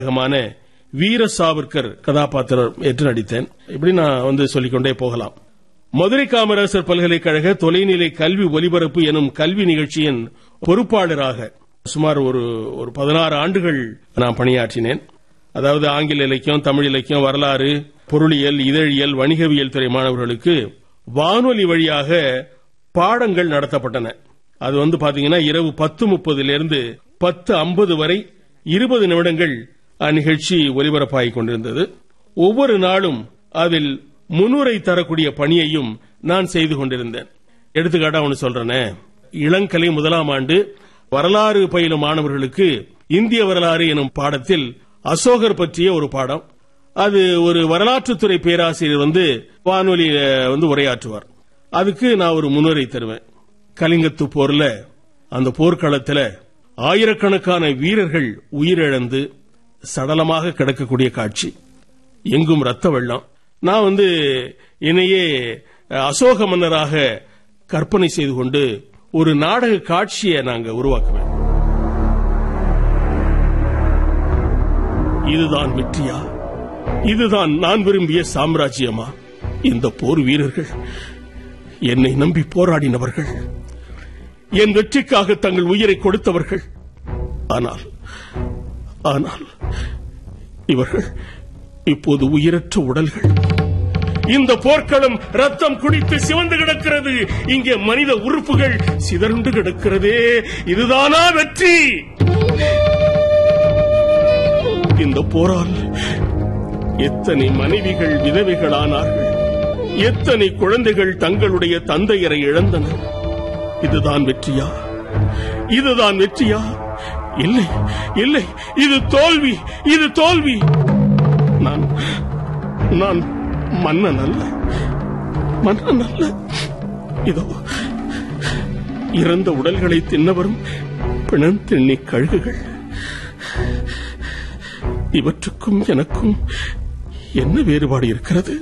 நாடகமான வீர சாவர்கர் கதாபாத்திரம் ஏற்று நடித்தேன் இப்படி நான் வந்து சொல்லிக்கொண்டே போகலாம் மதுரை காமராசர் பல்கலைக்கழக தொலைநிலை கல்வி ஒலிபரப்பு எனும் கல்வி நிகழ்ச்சியின் பொறுப்பாளராக சுமார் ஒரு ஒரு பதினாறு ஆண்டுகள் நான் பணியாற்றினேன் அதாவது ஆங்கில இலக்கியம் தமிழ் இலக்கியம் வரலாறு பொருளியல் இதழியல் வணிகவியல் துறை மாணவர்களுக்கு வானொலி வழியாக பாடங்கள் நடத்தப்பட்டன அது வந்து பாத்தீங்கன்னா இரவு பத்து முப்பதிலிருந்து பத்து ஐம்பது வரை இருபது நிமிடங்கள் அந்நிகழ்ச்சி ஒலிபரப்பாகிக் கொண்டிருந்தது ஒவ்வொரு நாளும் அதில் முன்னுரை தரக்கூடிய பணியையும் நான் செய்து கொண்டிருந்தேன் எடுத்துக்காட்டா ஒன்று சொல்றேனே இளங்கலை முதலாம் ஆண்டு வரலாறு பயிலும் மாணவர்களுக்கு இந்திய வரலாறு எனும் பாடத்தில் அசோகர் பற்றிய ஒரு பாடம் அது ஒரு வரலாற்றுத்துறை பேராசிரியர் வந்து வானொலியில வந்து உரையாற்றுவார் அதுக்கு நான் ஒரு முன்னுரை தருவேன் கலிங்கத்து போர்ல அந்த போர்க்களத்துல ஆயிரக்கணக்கான வீரர்கள் உயிரிழந்து சடலமாக கிடக்கக்கூடிய காட்சி எங்கும் ரத்த வெள்ளம் நான் வந்து என்னையே அசோக மன்னராக கற்பனை செய்து கொண்டு ஒரு நாடக காட்சியை நாங்க உருவாக்குவேன் இதுதான் வெற்றியா இதுதான் நான் விரும்பிய சாம்ராஜ்யமா இந்த போர் வீரர்கள் என்னை நம்பி போராடினவர்கள் என் வெற்றிக்காக தங்கள் உயிரை கொடுத்தவர்கள் ஆனால் ஆனால் இவர்கள் இப்போது உயிரற்ற உடல்கள் இந்த போர்க்களம் ரத்தம் குடித்து சிவந்து கிடக்கிறது இங்கே மனித உறுப்புகள் சிதறுண்டு கிடக்கிறதே இதுதானா வெற்றி இந்த போரால் எத்தனை மனைவிகள் விதவைகளானார்கள் எத்தனை குழந்தைகள் தங்களுடைய தந்தையரை இழந்தனர் இதுதான் வெற்றியா இதுதான் வெற்றியா இல்லை இல்லை இது தோல்வி இது தோல்வி நான் நான் மன்னன் அல்ல மன்னன் அல்ல இதோ இறந்த உடல்களை தின்னவரும் பிணம் திண்ணி கழுகுகள் இவற்றுக்கும் எனக்கும் என்ன வேறுபாடு இருக்கிறது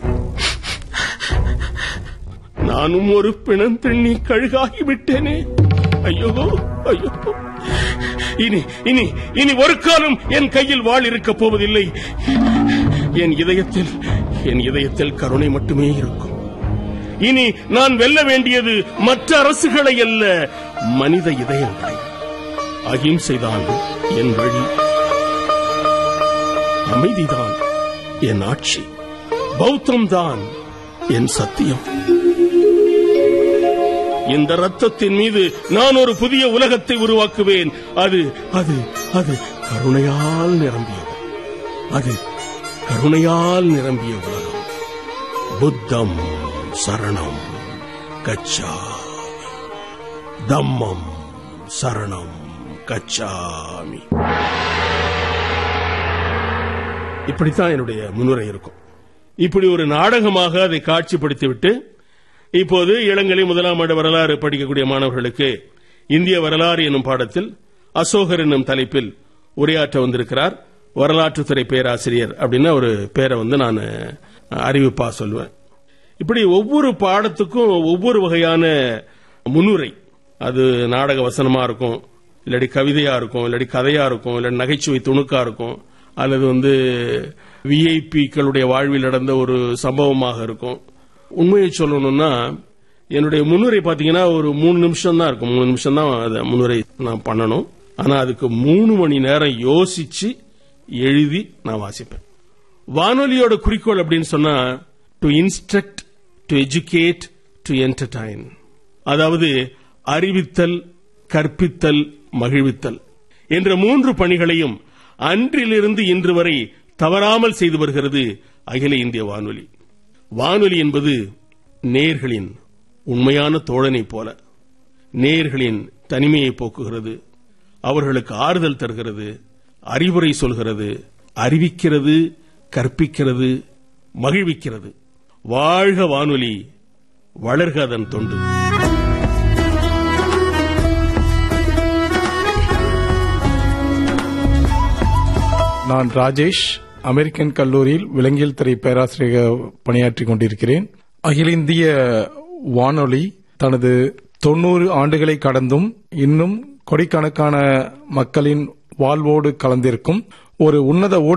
நானும் ஒரு பிணம் திண்ணி கழுகாகி விட்டேனே ஐயோ ஐயோ இனி இனி இனி ஒரு காலம் என் கையில் வாழ் இருக்கப் போவதில்லை என் இதயத்தில் என் இதயத்தில் கருணை மட்டுமே இருக்கும் இனி நான் வெல்ல வேண்டியது மற்ற அரசுகளை அல்ல மனித இதயங்களை அகிம்சைதான் என் வழி அமைதிதான் என் ஆட்சி பௌத்தம்தான் என் சத்தியம் இந்த ரத்தத்தின் மீது நான் ஒரு புதிய உலகத்தை உருவாக்குவேன் அது அது அது கருணையால் நிரம்பியது அது கருணையால் நிரம்பிய உலகம் புத்தம் சரணம் கச்சாமி தம்மம் சரணம் கச்சாமி இப்படித்தான் என்னுடைய முன்னுரை இருக்கும் இப்படி ஒரு நாடகமாக அதை காட்சிப்படுத்திவிட்டு இப்போது இளங்கலை முதலாம் ஆண்டு வரலாறு படிக்கக்கூடிய மாணவர்களுக்கு இந்திய வரலாறு என்னும் பாடத்தில் அசோகர் என்னும் தலைப்பில் உரையாற்ற வந்திருக்கிறார் வரலாற்றுத்துறை பேராசிரியர் அப்படின்னு ஒரு பேரை வந்து நான் அறிவிப்பா சொல்லுவேன் இப்படி ஒவ்வொரு பாடத்துக்கும் ஒவ்வொரு வகையான முன்னுரை அது நாடக வசனமா இருக்கும் இல்லாட்டி கவிதையா இருக்கும் இல்லாட்டி கதையா இருக்கும் இல்லாட்டி நகைச்சுவை துணுக்கா இருக்கும் அல்லது வந்து விஐபிக்களுடைய வாழ்வில் நடந்த ஒரு சம்பவமாக இருக்கும் உண்மையை சொல்லணும்னா என்னுடைய முன்னுரை பாத்தீங்கன்னா ஒரு மூணு நிமிஷம் தான் இருக்கும் மூணு நிமிஷம் தான் அதை முன்னுரை நான் பண்ணணும் ஆனா அதுக்கு மூணு மணி நேரம் யோசிச்சு எழுதி நான் வாசிப்பேன் வானொலியோட குறிக்கோள் அப்படின்னு சொன்னா to instruct to educate to entertain அதாவது அறிவித்தல் கற்பித்தல் மகிழ்வித்தல் என்ற மூன்று பணிகளையும் அன்றிலிருந்து இன்று வரை தவறாமல் செய்து வருகிறது அகில இந்திய வானொலி வானொலி என்பது நேர்களின் உண்மையான தோழனைப் போல நேர்களின் தனிமையை போக்குகிறது அவர்களுக்கு ஆறுதல் தருகிறது அறிவுரை சொல்கிறது அறிவிக்கிறது கற்பிக்கிறது மகிழ்விக்கிறது வாழ்க வானொலி வளர்க அதன் தொண்டு நான் ராஜேஷ் அமெரிக்கன் கல்லூரியில் விலங்கியல் துறை பேராசிரியர் பணியாற்றிக் கொண்டிருக்கிறேன் அகில இந்திய வானொலி தனது தொண்ணூறு ஆண்டுகளை கடந்தும் இன்னும் கோடிக்கணக்கான மக்களின் வாழ்வோடு கலந்திருக்கும் ஒரு உன்னத